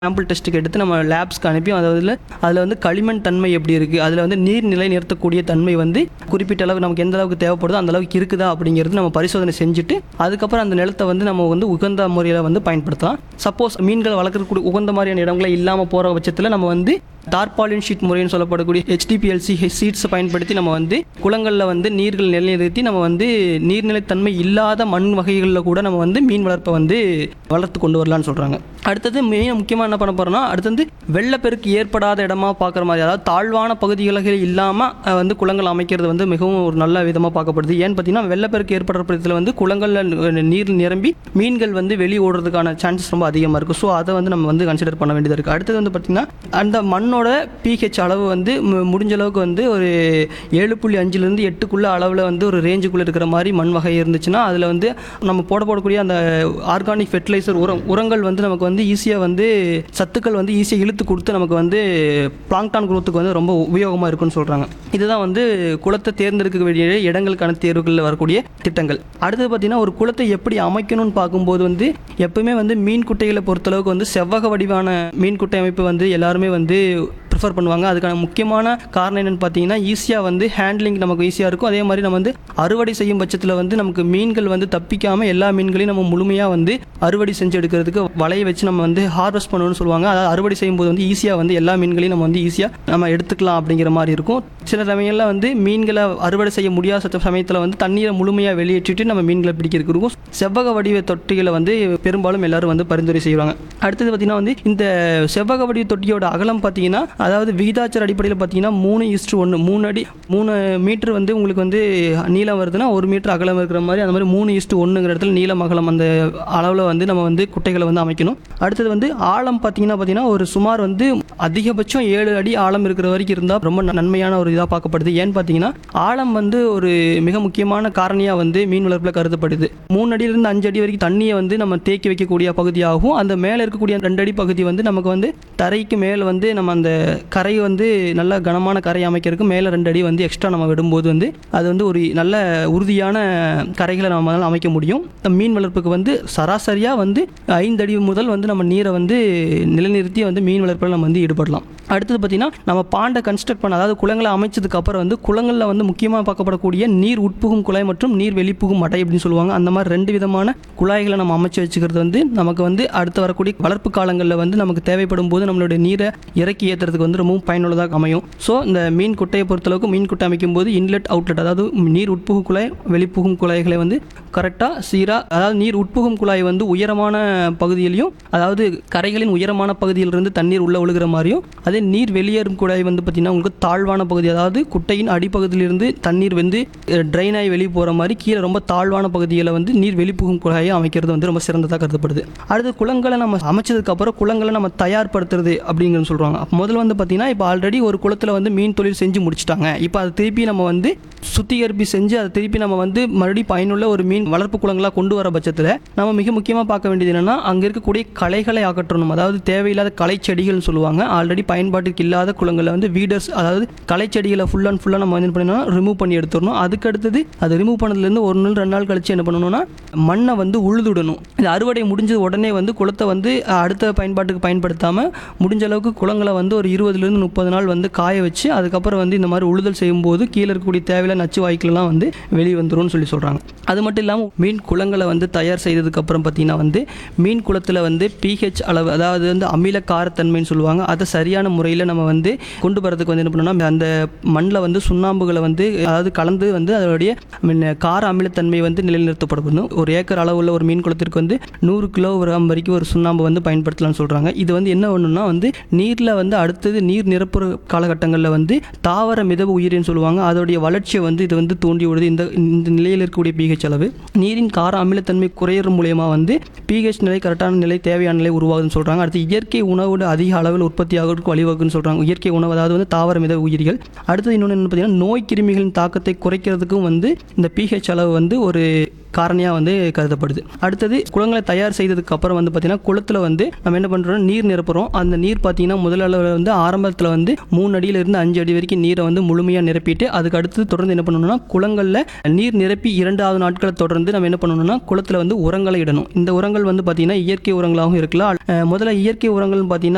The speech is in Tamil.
சாம்பிள் டெஸ்ட்டுக்கு எடுத்து நம்ம லேப்ஸ்க்கு அனுப்பி அதில் அதில் வந்து களிமண் தன்மை எப்படி இருக்குது அதில் வந்து நீர் நிலை நிறுத்தக்கூடிய தன்மை வந்து குறிப்பிட்ட அளவு நமக்கு எந்த அளவுக்கு தேவைப்படுதோ அந்த அளவுக்கு இருக்குதா அப்படிங்கிறது நம்ம பரிசோதனை செஞ்சுட்டு அதுக்கப்புறம் அந்த நிலத்தை வந்து நம்ம வந்து உகந்த முறையில் வந்து பயன்படுத்தலாம் சப்போஸ் மீன்கள் வளர்க்கக்கூடிய உகந்த மாதிரியான இடங்களே இல்லாமல் போகிற பட்சத்தில் நம்ம வந்து டார்பாலின் ஷீட் முறைன்னு சொல்லப்படக்கூடிய ஹெச்டிபிஎல்சி சீட்ஸை பயன்படுத்தி நம்ம வந்து குளங்களில் வந்து நீர்கள் நிலைநிறுத்தி நம்ம வந்து நீர்நிலைத்தன்மை இல்லாத மண் வகைகளில் கூட நம்ம வந்து மீன் வளர்ப்பை வந்து வளர்த்து கொண்டு வரலாம்னு சொல்கிறாங்க அடுத்தது மெயின் முக்கியமாக என்ன பண்ண போகிறோம்னா அடுத்தது வெள்ளப்பெருக்கு ஏற்படாத இடமா பார்க்குற மாதிரி அதாவது தாழ்வான பகுதிகளில் இல்லாமல் வந்து குளங்கள் அமைக்கிறது வந்து மிகவும் ஒரு நல்ல விதமாக பார்க்கப்படுது ஏன்னு பார்த்தீங்கன்னா வெள்ளப்பெருக்கு ஏற்படுற பட்சத்தில் வந்து குளங்களில் நீர் நிரம்பி மீன்கள் வந்து வெளியே ஓடுறதுக்கான சான்சஸ் ரொம்ப அதிகமாக இருக்குது ஸோ அதை வந்து நம்ம வந்து கன்சிடர் பண்ண வேண்டியதாக இருக்குது அடுத்தது வந்து பார்த்திங்கன்னா அந்த மண்ணோட பிஹெச் அளவு வந்து மு- முடிஞ்ச அளவுக்கு வந்து ஒரு ஏழு புள்ளி அஞ்சுலேருந்து எட்டுக்குள்ள அளவில் வந்து ஒரு ரேஞ்சுக்குள்ளே இருக்கிற மாதிரி மண் வகை இருந்துச்சுன்னா அதில் வந்து நம்ம போட போடக்கூடிய அந்த ஆர்கானிக் ஃபெர்டிலைசர் உரம் உரங்கள் வந்து நமக்கு வந்து ஈஸியாக வந்து சத்துக்கள் வந்து ஈஸியாக இழுத்து கொடுத்து நமக்கு வந்து பிளாங்டான் குரோத்துக்கு வந்து ரொம்ப உபயோகமாக இருக்குன்னு சொல்கிறாங்க இதுதான் வந்து குளத்தை தேர்ந்தெடுக்க வேண்டிய இடங்களுக்கான தேர்வுகளில் வரக்கூடிய திட்டங்கள் அடுத்தது பார்த்தீங்கன்னா ஒரு குளத்தை எப்படி அமைக்கணும்னு பார்க்கும்போது வந்து எப்பவுமே வந்து மீன் குட்டைகளை பொறுத்தளவுக்கு வந்து செவ்வக வடிவான மீன் குட்டை அமைப்பு வந்து எல்லாருமே வந்து ப்ரிஃபர் பண்ணுவாங்க அதுக்கான முக்கியமான காரணம் என்னென்னு பார்த்தீங்கன்னா ஈஸியாக வந்து ஹேண்ட்லிங் நமக்கு ஈஸியாக இருக்கும் அதே மாதிரி நம்ம வந்து அறுவடை செய்யும் பட்சத்தில் வந்து நமக்கு மீன்கள் வந்து தப்பிக்காமல் எல்லா மீன்களையும் நம்ம முழுமையாக வந்து அறுவடை செஞ்சு எடுக்கிறதுக்கு வலையை வச்சு நம்ம வந்து ஹார்வெஸ்ட் பண்ணணும்னு சொல்லுவாங்க அதாவது அறுவடை செய்யும்போது வந்து ஈஸியாக வந்து எல்லா மீன்களையும் நம்ம வந்து ஈஸியாக நம்ம எடுத்துக்கலாம் அப்படிங்கிற மாதிரி இருக்கும் சில சமயங்களில் வந்து மீன்களை அறுவடை செய்ய முடியாத சமயத்தில் வந்து தண்ணீரை முழுமையாக வெளியேற்றிட்டு நம்ம மீன்களை பிடிக்கிறதுக்கு இருக்கும் செவ்வக வடிவ தொட்டிகளை வந்து பெரும்பாலும் எல்லாரும் வந்து பரிந்துரை செய்வாங்க அடுத்தது பார்த்தீங்கன்னா வந்து இந்த செவ்வக வடிவ தொட்டியோட அகலம் பார்த்தீங்கன்னா அதாவது விகிதாச்சார அடிப்படையில் பார்த்தீங்கன்னா மூணு இஸ்டு ஒன்று மூணு அடி மூணு மீட்டர் வந்து உங்களுக்கு வந்து நீளம் வருதுன்னா ஒரு மீட்டர் அகலம் இருக்கிற மாதிரி அந்த மாதிரி மூணு இஸ்டு ஒன்றுங்கிற இடத்துல நீளம் அகலம் அந்த அளவில் வந்து நம்ம வந்து குட்டைகளை வந்து அமைக்கணும் அடுத்தது வந்து ஆழம் பார்த்தீங்கன்னா பார்த்தீங்கன்னா ஒரு சுமார் வந்து அதிகபட்சம் ஏழு அடி ஆழம் இருக்கிற வரைக்கும் இருந்தால் ரொம்ப ந- நன்மையான ஒரு இதாக பார்க்கப்படுது ஏன்னு பார்த்தீங்கன்னா ஆழம் வந்து ஒரு மிக முக்கியமான காரணியாக வந்து மீன் வளர்ப்பில் கருதப்படுது மூணு அடியிலிருந்து அஞ்சு அடி வரைக்கும் தண்ணியை வந்து நம்ம தேக்கி வைக்கக்கூடிய பகுதியாகும் அந்த மேலே இருக்கக்கூடிய ரெண்டு அடி பகுதி வந்து நமக்கு வந்து தரைக்கு மேலே வந்து நம்ம அந்த கரை வந்து நல்ல கனமான கரை அமைக்கிறதுக்கு மேலே ரெண்டு அடி வந்து எக்ஸ்ட்ரா நம்ம விடும்போது வந்து அது வந்து ஒரு நல்ல உறுதியான கரைகளை நம்மளால் அமைக்க முடியும் இந்த மீன் வளர்ப்புக்கு வந்து சராசரியாக வந்து ஐந்து அடி முதல் வந்து நம்ம நீரை வந்து நிலைநிறுத்தி வந்து மீன் வளர்ப்பில் நம்ம வந்து ஈடுபடலாம் அடுத்தது பார்த்திங்கன்னா நம்ம பாண்டை கன்ஸ்ட்ரக்ட் பண்ண அதாவது குளங்களை அமைச்சதுக்கு அப்புறம் வந்து குளங்களில் வந்து முக்கியமாக பார்க்கப்படக்கூடிய நீர் உட்புகும் குழாய் மற்றும் நீர் வெளிப்புகும் மடை அப்படின்னு சொல்லுவாங்க அந்த மாதிரி ரெண்டு விதமான குழாய்களை நம்ம அமைச்சு வச்சுக்கிறது வந்து நமக்கு வந்து அடுத்து வரக்கூடிய வளர்ப்பு காலங்களில் வந்து நமக்கு தேவைப்படும் போது நம்மளுடைய நீரை இறக்கி ஏற்றுறதுக்கு வந்து ரொம்பவும் பயனுள்ளதாக அமையும் ஸோ இந்த மீன் குட்டையை பொறுத்தளவுக்கு மீன் குட்டை அமைக்கும் போது இன்லெட் அவுட்லெட் அதாவது நீர் உட்புகும் குழாய் வெளிப்புகும் குழாய்களை வந்து கரெக்டாக சீராக அதாவது நீர் உட்புகும் குழாய் வந்து உயரமான பகுதியிலையும் அதாவது கரைகளின் உயரமான பகுதியிலிருந்து தண்ணீர் உள்ள ஒழுகிற மாதிரியும் அதே நீர் வெளியேறும் குழாய் வந்து பார்த்திங்கன்னா உங்களுக்கு தாழ்வான பகுதி அதாவது குட்டையின் அடிப்பகுதியிலிருந்து தண்ணீர் வந்து ட்ரைன் ஆகி வெளியே போகிற மாதிரி கீழே ரொம்ப தாழ்வான பகுதியில் வந்து நீர் வெளிப்புகும் குழாயை அமைக்கிறது வந்து ரொம்ப சிறந்ததாக கருதப்படுது அடுத்து குளங்களை நம்ம அமைச்சதுக்கு அப்புறம் குளங்களை நம்ம தயார்படுத்துறது அப்படிங்கிறது சொல்கிறாங்க அப்போ முதல்ல வந்து பார்த்திங்கன்னா இப்போ ஆல்ரெடி ஒரு குளத்தில் வந்து மீன் தொழில் செஞ்சு முடிச்சிட்டாங்க இப்போ அதை திருப்பி நம்ம வந்து சுத்திகரிப்பு செஞ்சு அதை திருப்பி நம்ம வந்து மறுபடியும் பயனுள்ள ஒரு மீன் வளர்ப்பு குளங்களாக கொண்டு வர பட்சத்தில் நம்ம மிக முக்கியமாக பார்க்க வேண்டியது என்னன்னா அங்கே இருக்கக்கூடிய களைகளை அகற்றணும் அதாவது தேவையில்லாத களை செடிகள்னு சொல்லுவாங்க ஆல்ரெடி பயன்பாட்டுக்கு இல்லாத குளங்களில் வந்து வீடர்ஸ் அதாவது களை செடிகளை ஃபுல் அண்ட் ஃபுல்லாக நம்ம என்ன பண்ணணும் ரிமூவ் பண்ணி எடுத்துடணும் அதுக்கு அடுத்தது அது ரிமூவ் பண்ணதுலேருந்து ஒரு நாள் ரெண்டு நாள் கழிச்சு என்ன பண்ணணும்னா மண்ணை வந்து உழுதுடணும் இது அறுவடை முடிஞ்ச உடனே வந்து குளத்தை வந்து அஹ், அடுத்த பயன்பாட்டுக்கு பயன்படுத்தாமல் முடிஞ்ச அளவுக்கு குளங்களை வந்து ஒரு இருபதுலேருந்து முப்பது நாள் வந்து காய வச்சு அதுக்கப்புறம் வந்து இந்த மாதிரி உழுதல் செய்யும்போது கீழே இருக்கக்கூடிய தேவையில்ல நச்சு வாய்க்கெல்லாம் வந்து வெளியே வந்துரும்னு சொல்லி சொல்கிறாங்க அது மட்டும் இல்லாமல் மீன் குளங்களை வந்து தயார் செய்ததுக்கப்புறம் பார்த்தீங்கன்னா வந்து மீன் குளத்தில் வந்து பிஹெச் அளவு அதாவது வந்து அமில காரத்தன்மைன்னு சொல்லுவாங்க அதை சரியான முறையில் நம்ம வந்து கொண்டு வரதுக்கு வந்து என்ன பண்ணணும்னா அந்த மண்ணில் வந்து சுண்ணாம்புகளை வந்து அதாவது கலந்து வந்து அதோடைய மீன் கார அமிலத்தன்மை வந்து நிலைநிறுத்தப்படணும் ஒரு ஏக்கர் அளவுள்ள ஒரு மீன் குளத்திற்கு வந்து நூறு கிலோகிராம் வரைக்கும் ஒரு சுண்ணாம்பு வந்து பயன்படுத்தலாம்னு சொல்கிறாங்க இது வந்து என்ன ஒன்றுனா வந்து நீரில் வந்து அடுத்தது நீர் நிரப்புற காலகட்டங்களில் வந்து தாவர மிதவு உயிரின்னு சொல்லுவாங்க அதோடைய வளர்ச்சியை வந்து இது வந்து தூண்டி விடுது இந்த இந்த நிலையில் இருக்கக்கூடிய பிஹெச் அளவு நீரின் கார அமிலத்தன்மை குறையிற மூலயமா வந்து பிஹெச் நிலை கரெக்டான நிலை தேவையான நிலை உருவாகுதுன்னு சொல்கிறாங்க அடுத்து இயற்கை உணவோட அதிக அளவில் உற்பத்தி ஆகிறதுக்கு வழிவகுன்னு சொல்கிறாங்க இயற்கை உணவு அதாவது வந்து தாவர மித உயிரிகள் அடுத்தது இன்னொன்று என்ன பார்த்தீங்கன்னா நோய் கிருமிகளின் தாக்கத்தை குறைக்கிறதுக்கும் வந்து இந்த பிஹெச் அளவு வந்து ஒரு காரணியாக வந்து கருதப்படுது அடுத்தது குளங்களை தயார் செய்ததுக்கு அப்புறம் வந்து பார்த்திங்கன்னா குளத்தில் வந்து நம்ம என்ன பண்ணுறோம் நீர் நிரப்புறோம் அந்த நீர் பார்த்தீங்கன்னா முதல் அளவில் வந்து ஆரம்பத்தில் வந்து மூணு அடியிலிருந்து அஞ்சு அடி வரைக்கும் நீரை வந்து முழுமையாக நிரப்பிட்டு அதுக்கு அடுத்து தொடர்ந்து என்ன பண்ணணும்னா குளங்களில் நீர் நிரப்பி இரண்டாவது நாட்களை தொடர்ந்து நம்ம என்ன பண்ணணும்னா குளத்தில் வந்து உரங்களை இடணும் இந்த உரங்கள் வந்து பார்த்திங்கன்னா இயற்கை உரங்களாகவும் இருக்கலாம் அஹ் முதல்ல இயற்கை உரங்கள்னு பார்த்தீங்கன்னா